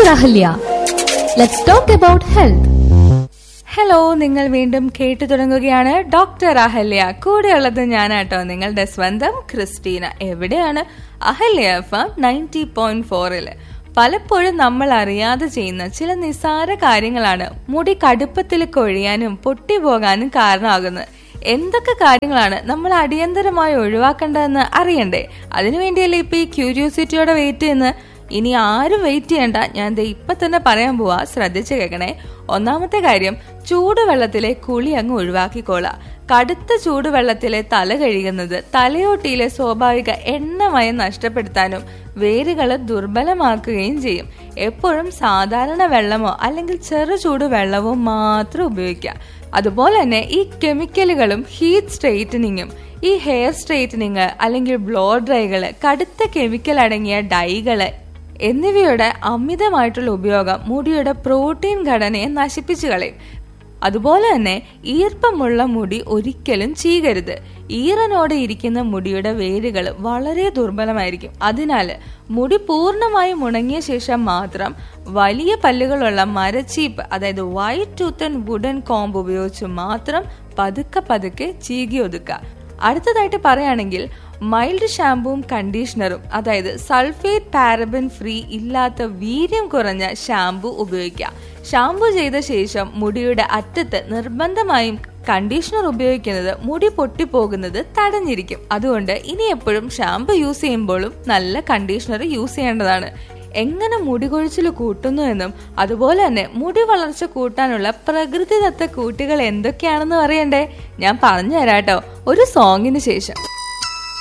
Ahalya. Let's talk about health. Hello നിങ്ങൾ വീണ്ടും കേട്ടു തുടങ്ങുകയാണ് ഡോക്ടർ അഹല്യ കൂടെയുള്ളത് ഞാനാട്ടോ നിങ്ങളുടെ സ്വന്തം ക്രിസ്റ്റീന എവിടെയാണ് Ahalya F M ninety point ഫോറില് പലപ്പോഴും നമ്മൾ അറിയാതെ ചെയ്യുന്ന ചില നിസ്സാര കാര്യങ്ങളാണ് മുടി കടുപ്പത്തിൽ കൊഴിയാനും പൊട്ടിപ്പോകാനും കാരണമാകുന്നത് എന്തൊക്കെ കാര്യങ്ങളാണ് നമ്മൾ അടിയന്തരമായി ഒഴിവാക്കേണ്ടതെന്ന് അറിയണ്ടേ അതിനുവേണ്ടിയല്ലേ ഇപ്പൊ ഈ ക്യൂരിയോസിറ്റിയോടെ വെയിറ്റ് ചെയ്യുന്ന ഇനി ആരും വെയിറ്റ് ചെയ്യണ്ട ഞാൻ ദേ ഇപ്പൊ തന്നെ പറയാൻ പോവാ ശ്രദ്ധിച്ചു കേൾക്കണേ ഒന്നാമത്തെ കാര്യം ചൂടുവെള്ളത്തിലെ കുളി അങ്ങ് ഒഴിവാക്കിക്കോളാം കടുത്ത ചൂടുവെള്ളത്തിലെ തല കഴുകുന്നത് തലയോട്ടിയിലെ സ്വാഭാവിക എണ്ണമയം നഷ്ടപ്പെടുത്താനും വേരുകൾ ദുർബലമാക്കുകയും ചെയ്യും എപ്പോഴും സാധാരണ വെള്ളമോ അല്ലെങ്കിൽ ചെറു ചൂട് വെള്ളമോ മാത്രം ഉപയോഗിക്കുക അതുപോലെ തന്നെ ഈ കെമിക്കലുകളും ഹീറ്റ് സ്ട്രെയിറ്റനിങ്ങും ഈ ഹെയർ സ്ട്രെയിറ്റനിങ് അല്ലെങ്കിൽ ബ്ലോ ഡ്രൈകള് കടുത്ത കെമിക്കൽ അടങ്ങിയ ഡൈകള് എന്നിവയുടെ അമിതമായിട്ടുള്ള ഉപയോഗം മുടിയുടെ പ്രോട്ടീൻ ഘടനയെ നശിപ്പിച്ചു കളയും അതുപോലെ തന്നെ ഈർപ്പമുള്ള മുടി ഒരിക്കലും ചീകരുത് ഈറനോടെ ഇരിക്കുന്ന മുടിയുടെ വേരുകൾ വളരെ ദുർബലമായിരിക്കും അതിനാൽ മുടി പൂർണ്ണമായും ഉണങ്ങിയ ശേഷം മാത്രം വലിയ പല്ലുകളുള്ള മരച്ചീപ്പ് അതായത് wide tooth and wooden comb ഉപയോഗിച്ച് മാത്രം പതുക്കെ പതുക്കെ ചീകി ഒതുക്കുക അടുത്തതായിട്ട് പറയുകയാണെങ്കിൽ മൈൽഡ് ഷാമ്പുവും കണ്ടീഷണറും അതായത് സൾഫേറ്റ് പാരബൻ ഫ്രീ ഇല്ലാത്ത വീര്യം കുറഞ്ഞ ഷാമ്പു ഉപയോഗിക്കുക ഷാമ്പു ചെയ്ത ശേഷം മുടിയുടെ അറ്റത്ത് നിർബന്ധമായും കണ്ടീഷണർ ഉപയോഗിക്കുന്നത് മുടി പൊട്ടിപ്പോകുന്നത് തടഞ്ഞിരിക്കും അതുകൊണ്ട് ഇനി എപ്പോഴും ഷാമ്പു യൂസ് ചെയ്യുമ്പോഴും നല്ല കണ്ടീഷണർ യൂസ് ചെയ്യേണ്ടതാണ് എങ്ങനെ മുടി കൊഴിച്ചിൽ കൂട്ടുന്നു എന്നും അതുപോലെ തന്നെ മുടി വളർച്ച കൂട്ടാനുള്ള പ്രകൃതിദത്ത കൂട്ടുകൾ എന്തൊക്കെയാണെന്ന് അറിയണ്ടേ ഞാൻ പറഞ്ഞു തരാട്ടോ ഒരു സോങ്ങിന് ശേഷം